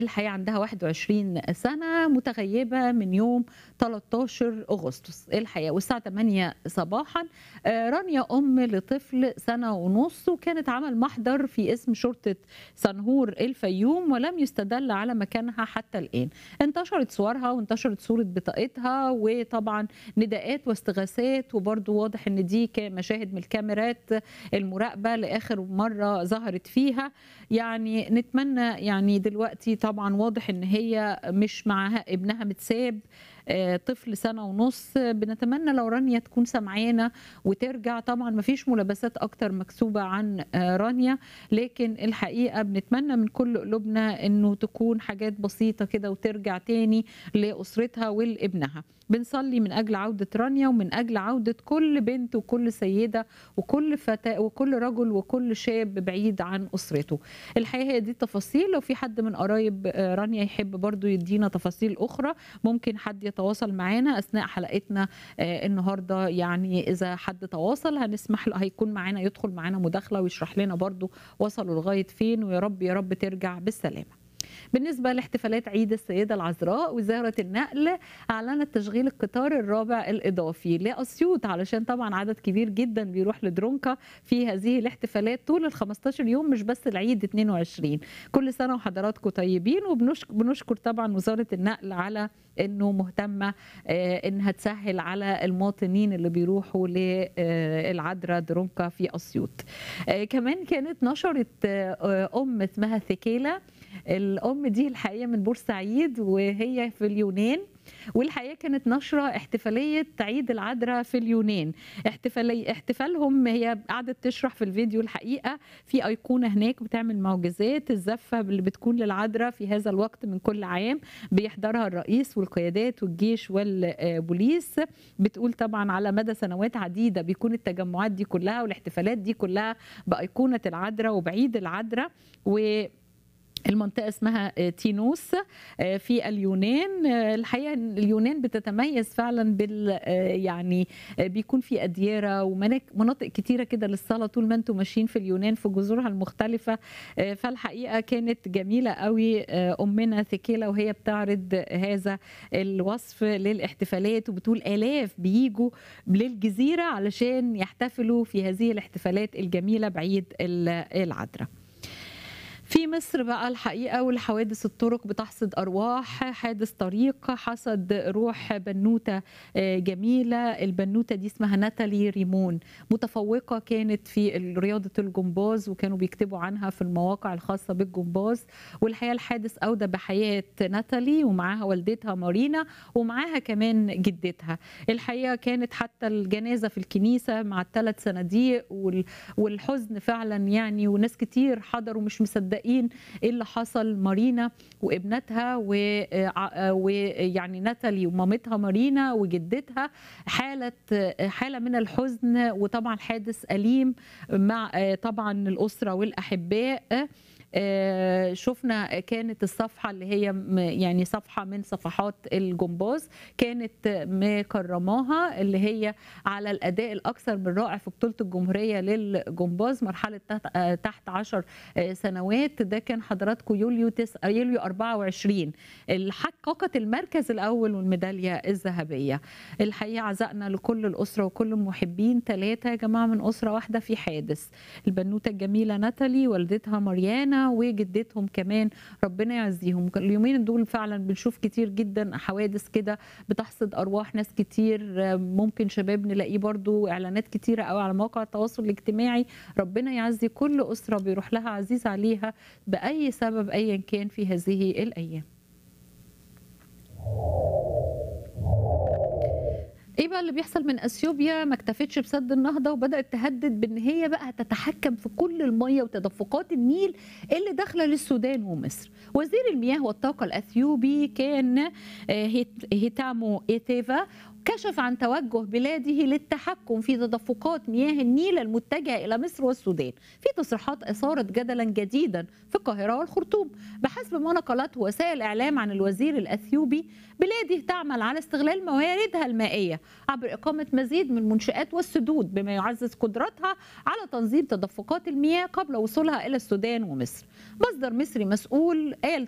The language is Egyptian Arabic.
الحقيقة عندها 21 سنة متغيبة من يوم 13 أغسطس الحقيقة والساعة 8 صباحا آه، رانيا أم لطفل سنة ونص وكانت عمل محضر في اسم شرطة سنهور الفيوم ولم يستدل على مكانها حتى الآن انتشرت صورها وانتشرت صورة بطاقتها وطبعا نداءات واستغاثات وبرضو واضح ان دي كان مشاهد من الكاميرات المراقبة لآخر مرة ظهرت فيها يعني نتمنى يعني دلوقتي طبعا واضح ان هي مش معاها ابنها متساب آه، طفل سنة ونص بنتمنى لو رانيا تكون سمعانا وترجع طبعا مفيش ملابسات أكتر مكسوبة عن آه، رانيا لكن الحقيقة بنتمنى من كل قلوبنا أنه تكون حاجات بسيطة كده وترجع تاني لأسرتها ولابنها بنصلي من أجل عودة رانيا ومن أجل عودة كل بنت وكل سيدة وكل فتاة وكل رجل وكل شاب بعيد عن أسرته الحقيقة هي دي التفاصيل لو في حد من قرايب آه، رانيا يحب برضو يدينا تفاصيل أخرى ممكن حد يتواصل معانا اثناء حلقتنا آه، النهارده يعني اذا حد تواصل هنسمح له هيكون معانا يدخل معانا مداخله ويشرح لنا برضو وصلوا لغايه فين ويا رب يا رب ترجع بالسلامه بالنسبة لاحتفالات عيد السيدة العذراء وزارة النقل أعلنت تشغيل القطار الرابع الإضافي لأسيوط علشان طبعا عدد كبير جدا بيروح لدرونكا في هذه الاحتفالات طول ال 15 يوم مش بس العيد 22 كل سنة وحضراتكم طيبين وبنشكر طبعا وزارة النقل على انه مهتمه آه، انها تسهل على المواطنين اللي بيروحوا للعذراء درونكا في اسيوط آه، كمان كانت نشرت آه، ام اسمها ثكيله الام دي الحقيقه من بورسعيد وهي في اليونان والحقيقه كانت نشره احتفاليه عيد العذراء في اليونان احتفالي احتفالهم هي قعدت تشرح في الفيديو الحقيقه في ايقونه هناك بتعمل معجزات الزفه اللي بتكون للعذراء في هذا الوقت من كل عام بيحضرها الرئيس والقيادات والجيش والبوليس بتقول طبعا على مدى سنوات عديده بيكون التجمعات دي كلها والاحتفالات دي كلها بايقونه العذراء وبعيد العذراء و المنطقة اسمها تينوس في اليونان الحقيقة اليونان بتتميز فعلا بال يعني بيكون في أديرة ومناطق كتيرة كده للصلاة طول ما انتم ماشيين في اليونان في جذورها المختلفة فالحقيقة كانت جميلة قوي أمنا ثكيلة وهي بتعرض هذا الوصف للاحتفالات وبتقول آلاف بيجوا للجزيرة علشان يحتفلوا في هذه الاحتفالات الجميلة بعيد العذراء في مصر بقى الحقيقه والحوادث الطرق بتحصد ارواح حادث طريق حصد روح بنوته جميله البنوته دي اسمها ناتالي ريمون متفوقه كانت في رياضه الجمباز وكانوا بيكتبوا عنها في المواقع الخاصه بالجمباز والحقيقه الحادث اودى بحياه ناتالي ومعاها والدتها مارينا ومعاها كمان جدتها الحقيقه كانت حتى الجنازه في الكنيسه مع الثلاث صناديق والحزن فعلا يعني وناس كتير حضروا مش مصدقين مصدقين ايه اللي حصل مارينا وابنتها ويعني ناتالي ومامتها مارينا وجدتها حاله حاله من الحزن وطبعا حادث اليم مع طبعا الاسره والاحباء شفنا كانت الصفحه اللي هي يعني صفحه من صفحات الجمباز كانت مكرماها اللي هي على الاداء الاكثر من رائع في بطوله الجمهوريه للجمباز مرحله تحت 10 سنوات ده كان حضراتكم يوليو تس... يوليو 24 اللي حققت المركز الاول والميداليه الذهبيه الحقيقه عزائنا لكل الاسره وكل المحبين ثلاثه يا جماعه من اسره واحده في حادث البنوته الجميله ناتالي والدتها مريانا وجدتهم كمان ربنا يعزيهم اليومين دول فعلا بنشوف كتير جدا حوادث كده بتحصد ارواح ناس كتير ممكن شباب نلاقيه برضو اعلانات كتيره قوي على مواقع التواصل الاجتماعي ربنا يعزي كل اسره بيروح لها عزيز عليها باي سبب ايا كان في هذه الايام ايه بقى اللي بيحصل من اثيوبيا ما اكتفتش بسد النهضه وبدات تهدد بان هي بقى تتحكم في كل الميه وتدفقات النيل اللي داخله للسودان ومصر وزير المياه والطاقه الاثيوبي كان هيتامو ايتيفا كشف عن توجه بلاده للتحكم في تدفقات مياه النيل المتجهه الى مصر والسودان في تصريحات اثارت جدلا جديدا في القاهره والخرطوم بحسب ما نقلته وسائل الاعلام عن الوزير الاثيوبي بلاده تعمل على استغلال مواردها المائيه عبر اقامه مزيد من المنشات والسدود بما يعزز قدرتها على تنظيم تدفقات المياه قبل وصولها الى السودان ومصر مصدر مصري مسؤول قال